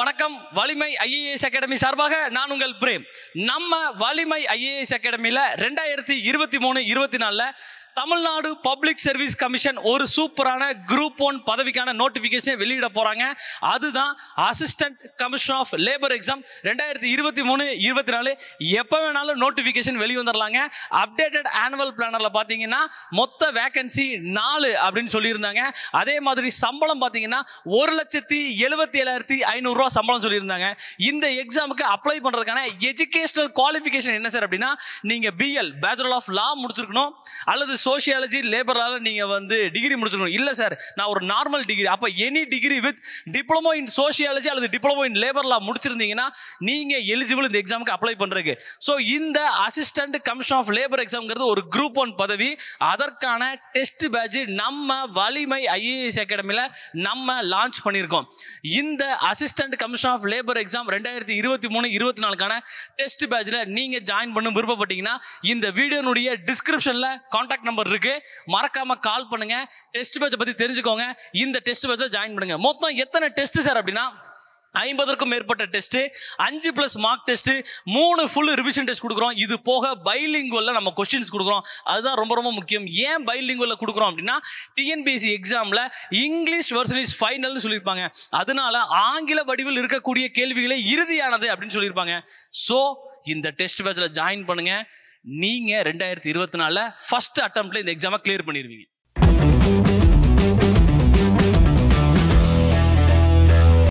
வணக்கம் வலிமை IAS academy சார்பாக நான் உங்கள் பிரேம் நம்ம வலிமை ஐஏஎஸ் அகாடமியில் ரெண்டாயிரத்தி இருபத்தி மூணு இருபத்தி நாலில் தமிழ்நாடு பப்ளிக் சர்வீஸ் கமிஷன் ஒரு சூப்பரான குரூப் ஒன் பதவிக்கான நோட்டிஃபிகேஷனை வெளியிட போகிறாங்க அதுதான் assistant commission of labour exam ரெண்டாயிரத்தி இருபத்தி மூணு இருபத்தி நாலு எப்போ வேணாலும் நோட்டிஃபிகேஷன் வெளிவந்துடலாங்க அப்டேட்டட் ஆனுவல் பிளானரில் பார்த்தீங்கன்னா மொத்த வேகன்சி நாலு அப்படின்னு சொல்லியிருந்தாங்க அதே மாதிரி சம்பளம் பார்த்தீங்கன்னா ஒரு லட்சத்தி எழுபத்தி ஏழாயிரத்தி ஐநூறுரூவா சம்பளம் சொல்லியிருந்தாங்க இந்த எக்ஸாமுக்கு அப்ளை பண்ணுறதுக்கான எஜுகேஷனல் குவாலிஃபிகேஷன் என்ன சார் அப்படின்னா நீங்கள் பிஎல் பேச்சுலர் ஆஃப் லா முடிச்சிருக்கணும் அல்லது சோஷியாலஜி லேபரால் நீங்கள் வந்து டிகிரி முடிச்சிருக்கணும் இல்லை சார் நான் ஒரு நார்மல் டிகிரி அப்போ any degree with diploma in sociology அல்லது டிப்ளமோ இன் லேபர் லா முடிச்சிருந்தீங்கன்னா நீங்கள் எலிஜிபிள் இந்த எக்ஸாமுக்கு அப்ளை பண்ணுறதுக்கு ஸோ இந்த அசிஸ்டன்ட் கமிஷன் ஆஃப் லேபர் எக்ஸாம்ங்கிறது ஒரு குரூப் ஒன் பதவி அதற்கான டெஸ்ட் பேட்ச் நம்ம வலிமை ஐஏஎஸ் அகாடமியில் நம்ம லான்ச் பண்ணியிருக்கோம் இந்த assistant commission of labour exam ரெண்டாயிரத்தி இருபத்தி மூணு இருபத்தி நாலுக்கான டெஸ்ட் பேட்சில் நீங்கள் ஜாயின் பண்ண விருப்பப்பட்டீங்கன்னா இந்த வீடியோனுடைய டிஸ்கிரிப்ஷனில் காண்டாக்ட் நம்பர் இருக்கு மறக்காம கால் பண்ணுங்க டெஸ்ட் பேட்சை பற்றி தெரிஞ்சுக்கோங்க இந்த டெஸ்ட் பேட்சை ஜாயின் பண்ணுங்க மொத்தம் எத்தனை டெஸ்ட் சார் அப்படின்னா ஐம்பதற்கும் மேற்பட்ட டெஸ்ட் அஞ்சு பிளஸ் மார்க் டெஸ்ட் மூணு ஃபுல் ரிவிஷன் டெஸ்ட் கொடுக்குறோம் இது போக பைலிங்குவல்ல நம்ம கொஸ்டின்ஸ் கொடுக்குறோம் அதுதான் ரொம்ப ரொம்ப முக்கியம் ஏன் பைலிங்குவல்ல கொடுக்குறோம் அப்படின்னா டிஎன்பிஎஸ்சி எக்ஸாம்ல இங்கிலீஷ் வெர்சன் இஸ் ஃபைனல்னு சொல்லியிருப்பாங்க அதனால ஆங்கில வடிவில் இருக்கக்கூடிய கேள்விகளே இறுதியானது அப்படின்னு சொல்லியிருப்பாங்க ஸோ இந்த டெஸ்ட் பேட்சில் ஜாயின் பண்ணுங்க நீங்க ரெண்டாயிரத்தி இருபத்தி நாலில் ஃபர்ஸ்ட் அட்டம்ப்ட்ல இந்த எக்ஸாமை கிளியர் பண்ணிடுவீங்க